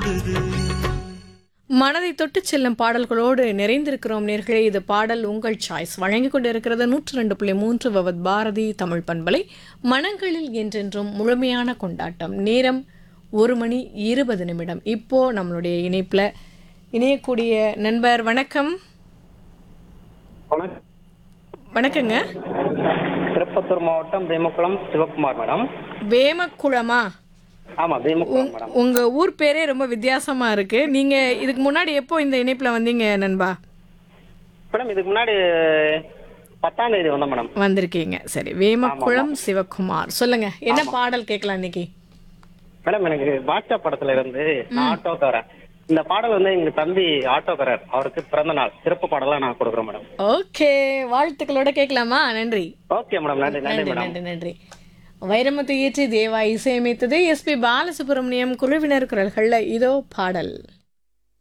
ஓடுது மனதை தொட்டு செல்லும் பாடல்களோடு நிறைந்திருக்கிறோம் நேர்களே இது பாடல் உங்கள் சாய்ஸ் வழங்கிக் கொண்டிருக்கிறது நூற்று ரெண்டு புள்ளி மூன்று வவத் பாரதி தமிழ் பண்பலை மனங்களில் என்றென்றும் முழுமையான கொண்டாட்டம் நேரம் ஒரு மணி இருபது நிமிடம் இப்போ நம்மளுடைய இணைப்பில் இணையக்கூடிய நண்பர் வணக்கம் வணக்கம் வணக்கங்க திருப்பத்தூர் மாவட்டம் பீமக்குளம் சிவகுமார் மேடம் வேமக்குளமா ஆமா பீமக்குளம் மேடம் உங்க ஊர் பேரே ரொம்ப வித்தியாசமா இருக்கு நீங்க இதுக்கு முன்னாடி எப்போ இந்த இணைப்பில் வந்தீங்க நண்பா மேடம் இதுக்கு முன்னாடி பத்தாம் தேதி வந்தோம் மேடம் வந்திருக்கீங்க சரி வேமக்குளம் சிவகுமார் சொல்லுங்க என்ன பாடல் கேட்கலாம் இன்னைக்கு மேடம் எனக்கு பாட்சா படத்துல இருந்து நான் ஆட்டோக்காரன் இந்த பாடல் வந்து எங்க தம்பி ஆட்டோக்காரர் அவருக்கு பிறந்த நாள் சிறப்பு பாடலா நான் கொடுக்குறேன் மேடம் ஓகே வாழ்த்துக்களோட கேட்கலாமா நன்றி ஓகே மேடம் நன்றி நன்றி நன்றி மேடம் நன்றி நன்றி வைரமுத்து இயற்றி தேவா இசையமைத்தது எஸ்பி பாலசுப்ரமணியம் குழுவினர் குரல்கள்ல இதோ பாடல்